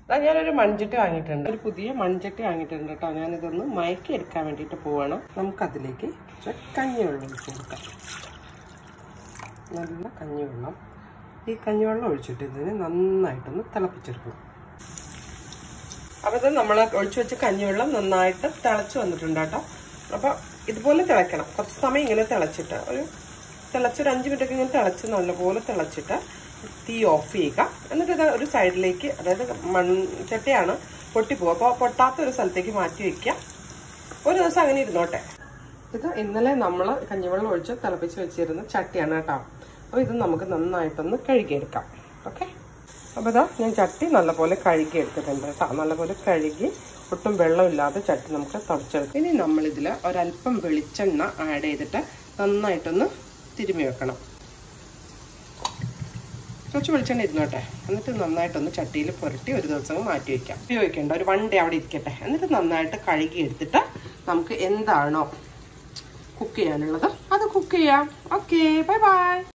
ദാ ഞാനൊരു മൺചട്ടി വാങ്ങിയിട്ടുണ്ട് ഒരു പുതിയ മൺചട്ടി വാങ്ങിയിട്ടുണ്ട് കേട്ടോ ഞാനിതൊന്ന് മയക്കി എടുക്കാൻ വേണ്ടിയിട്ട് പോവാണ് നമുക്കതിലേക്ക് കുറച്ച് കഞ്ഞിവെള്ളം ഒഴിച്ച് കൊടുക്കാം നല്ല കഞ്ഞിവെള്ളം ഈ കഞ്ഞിവെള്ളം ഒഴിച്ചിട്ട് ഇതിന് നന്നായിട്ടൊന്ന് തിളപ്പിച്ചെടുക്കണം അപ്പോൾ ഇത് നമ്മൾ ഒഴിച്ചു വെച്ച കഞ്ഞിവെള്ളം നന്നായിട്ട് തിളച്ച് വന്നിട്ടുണ്ട് കേട്ടോ അപ്പോൾ ഇതുപോലെ തിളയ്ക്കണം കുറച്ച് സമയം ഇങ്ങനെ തിളച്ചിട്ട് ഒരു തിളച്ചൊരു അഞ്ച് മിനിറ്റൊക്കെ ഇങ്ങനെ തിളച്ച് നല്ലപോലെ തിളച്ചിട്ട് തീ ഓഫ് ചെയ്യുക എന്നിട്ട് ഇത് ഒരു സൈഡിലേക്ക് അതായത് മൺചട്ടിയാണ് പൊട്ടിപ്പോകും അപ്പോൾ പൊട്ടാത്ത ഒരു സ്ഥലത്തേക്ക് മാറ്റി വയ്ക്കുക ഒരു ദിവസം അങ്ങനെ ഇരുന്നോട്ടെ ഇത് ഇന്നലെ നമ്മൾ കഞ്ഞിവെള്ളം ഒഴിച്ച് തിളപ്പിച്ച് വെച്ചിരുന്ന ചട്ടിയാണ് കേട്ടോ അപ്പോൾ ഇത് നമുക്ക് നന്നായിട്ടൊന്ന് കഴുകിയെടുക്കാം ഓക്കെ അപ്പോൾ ഇതാ ഞാൻ ചട്ടി നല്ലപോലെ കഴുകി എടുത്തിട്ടുണ്ട് കേട്ടോ നല്ലപോലെ കഴുകി ഒട്ടും വെള്ളമില്ലാതെ ചട്ടി നമുക്ക് തുടച്ചെടുക്കാം ഇനി നമ്മളിതിൽ ഒരല്പം വെളിച്ചെണ്ണ ആഡ് ചെയ്തിട്ട് നന്നായിട്ടൊന്ന് തിരുമ്മി വെക്കണം കുറച്ച് വെളിച്ചെണ്ണ ഇരുന്നോട്ടെ എന്നിട്ട് നന്നായിട്ടൊന്ന് ചട്ടിയിൽ പുരട്ടി ഒരു ദിവസം മാറ്റി വയ്ക്കാം ഉപയോഗിക്കേണ്ട ഒരു വൺ ഡേ അവിടെ ഇരിക്കട്ടെ എന്നിട്ട് നന്നായിട്ട് കഴുകി എടുത്തിട്ട് നമുക്ക് എന്താണോ കുക്ക് ചെയ്യാനുള്ളത് അത് കുക്ക് ചെയ്യാം ഓക്കെ ബൈ ബൈ